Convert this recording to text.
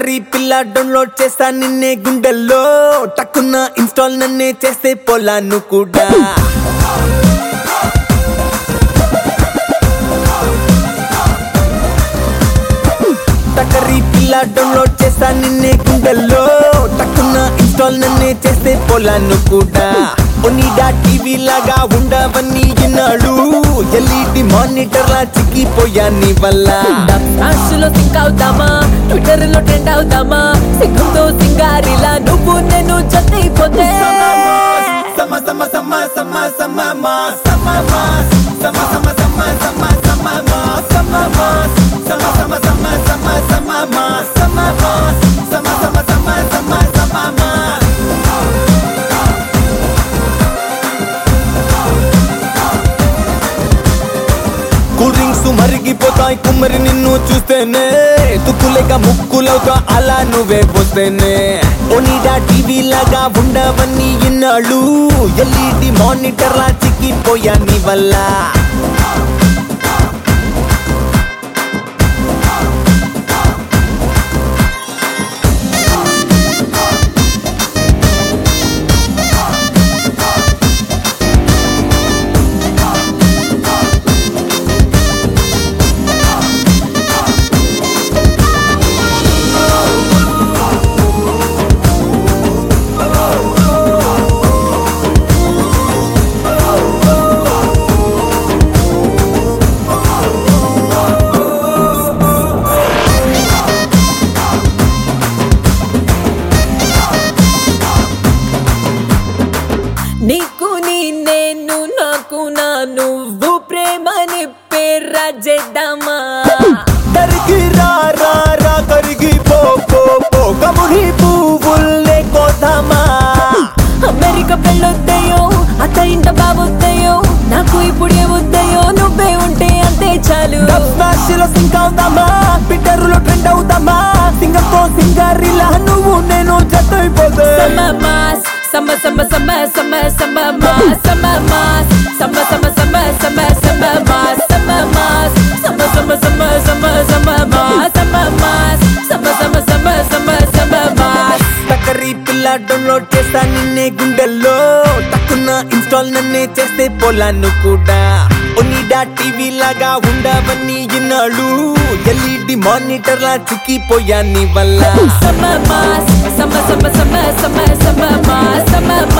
టకరీ పిల్ల డౌన్లోడ్ చేస్తా నిన్నే గుండెల్లో టక్కున్న ఇన్స్టాల్ నన్నే చేస్తే పోలాను కూడా టకరీ పిల్ల డౌన్లోడ్ చేస్తా నిన్నే గుండెల్లో టక్కున్న ఇన్స్టాల్ నన్నే చేస్తే పోలాను కూడా ఒనిడా టీవీ లాగా ఉండవన్నీ ఇన్నాడు ఎల్ఈడి మానిటర్ లా చిక్కిపోయా నీ వల్ల లో సింక్ అవుతామా ట్విట్టర్ లో ట్రెండ్ అవుతామా సిగ్గుతో సింగారిలా నువ్వు నేను జత అయిపోతే సమ సమ సమ సమ సమ మా సమ మా సమ సమ సమ సమ సమ మా సమ మా సమ సమ సమ సమ సమ మా సమ మా సమ సమ సమ సమ సమ మా కూల్ డ్రింక్స్ మరిగిపోతాయి కుమ్మరి నిన్ను చూస్తేనే తుక్కులేక ముక్కులవుతా అలా నువ్వే పోస్తేనే ఓనిడా టీవీ లాగా ఉండవన్నీ ఇన్నాళ్ళు ఎల్ఈడి మానిటర్ లా చిక్కిపోయా నీ వల్ల నీకు నీ నేను నాకు నా నువ్వు ప్రేమని పేర్రజేద్దామా కరిగి రా రా రా కరిగి పో పో పో కముడి పువ్వుల్నే కోదామా అమెరికా పెళ్ళొద్దయో అత్త ఇంట బాబొద్దయో నాకు ఇప్పుడు ఏ వద్దయో నువ్వే ఉంటే అంతే చాలు స్మాష్లో సింక్ అవుదామా ట్విట్టర్లో ట్రెండ్ అవుదామా సింగంతో సింగారిలా నువ్వు నేను జత అయిపోతే Summer mass, summer, summer, summer, summer, summer mass, summer mass, summer, summer, summer, summer, summer mass, summer mass, summer, summer, summer, summer, summer mass, summer mass, summer, summer, summer, summer, summer mass. టకరీ పిల్ల download చేస్తా నిన్నే గుండెల్లో టక్కున్న install నన్నే చేస్తే పోలాను కూడా Onida TV లాగా ఉండవన్నీ ఇన్నాళ్ళు LED monitor లా చిక్కిపోయా నీ వల్ల Summer mass, summer, summer, summer, summer, summer mass, summer